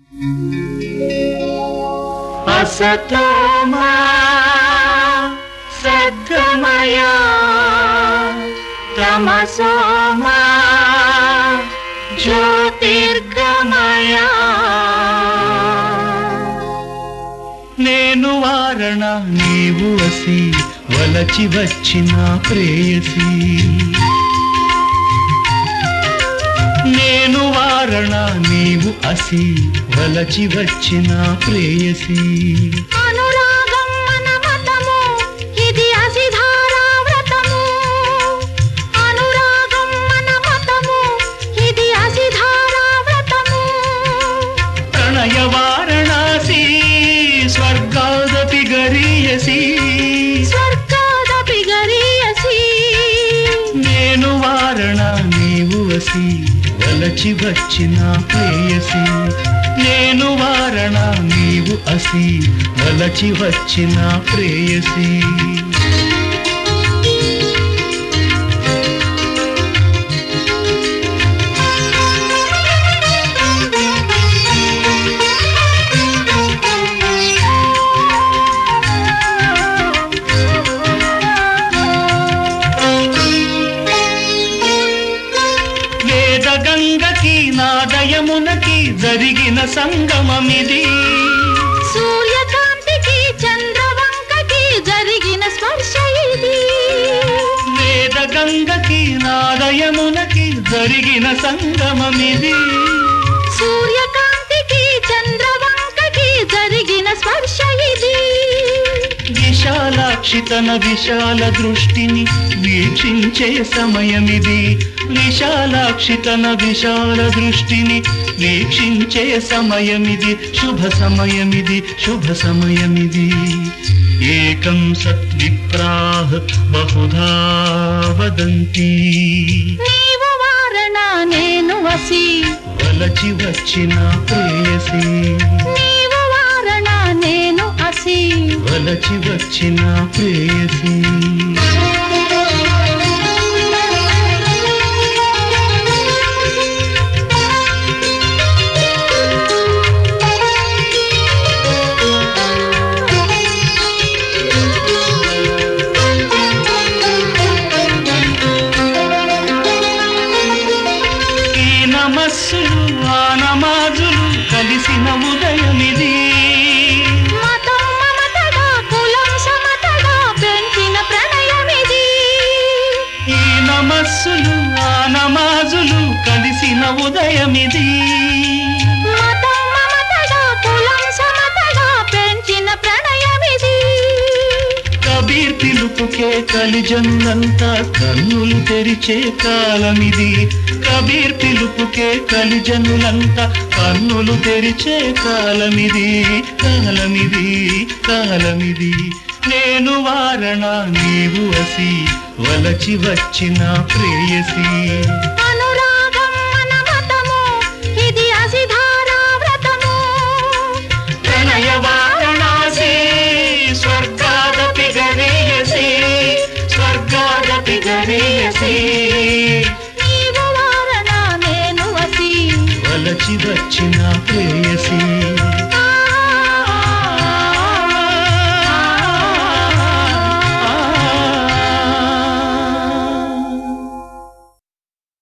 असतोमा सद्गमया तमसोमा జ్యోతిర్గమయా నేను వారణ నీవు అసి వలచి వచ్చిన ప్రేయసి నేను వారణ నీవు అసి వలచి వచ్చిన ప్రేయసి అనురాగం మన మతము ఇది అసిధారా వ్రతము అనురాగం మన మతము ఇది అసిధారా వ్రతము ప్రణయ వారణాసి స్వర్గాదపి గరీయసి స్వర్గాదపి గరీయసి నేను వారణ నీవు అసి వలచి వచ్చిన ప్రేయసి నేను వారణ నీవు అసి వలచి వచ్చిన ప్రేయసి వేద గంగకి నాదయమునకి జరిగిన సంగమమిది సూర్యకాంతికి చంద్రవంకకి జరిగిన స్పర్శ ఇది వేద గంగకి నాదయమునకి జరిగిన సంగమమిది సూర్యకాంతికి చంద్రవంకకి జరిగిన స్పర్శ ఇది విశాలాక్షి తన విశాల దృష్టిని వీక్షించే సమయమిది విశాలాక్షి తన విశాల దృష్టిని వీక్షించే సమయమిది శుభ సమయమిది శుభ సమయమిది ఏకం సద్విప్రాహ బహుధా వదంతి నీవు వారణ నేను వసి వలచి వచ్చిన ప్రేయసి నీవు వారణ నేను అసి వలచి వచ్చిన ప్రేయసి ఈ నమస్సులు ఆ నమాజులు కలిసిన ఉదయమిది మతం మమతగా కులం సమతగా పెంచిన ప్రణయమిది ఈ నమస్సులు ఆ నమాజులు కలిసిన ఉదయమిది మతం మమతగా కులం సమతగా పెంచిన ప్రణయమిది కబీర్ పిలుపుకే కలిజన్నంతా కన్నులు తెరిచే కాలమిది కబీర్ పిలుపుకే కలిజనులంతా కన్నులు తెరిచే కాలమిది కాలమిది కాలమిది నేను వారణ నీవు అసి వలచి వచ్చిన ప్రేయసి అనురాగం మన మతము ఇది అసిధారా వ్రతము ప్రణయ వారణాసి స్వర్గాదపి గరీయసి స్వర్గాదపి గరీయసి నీవు వారణ నేను వసి వలచి వచ్చిన ప్రేయసి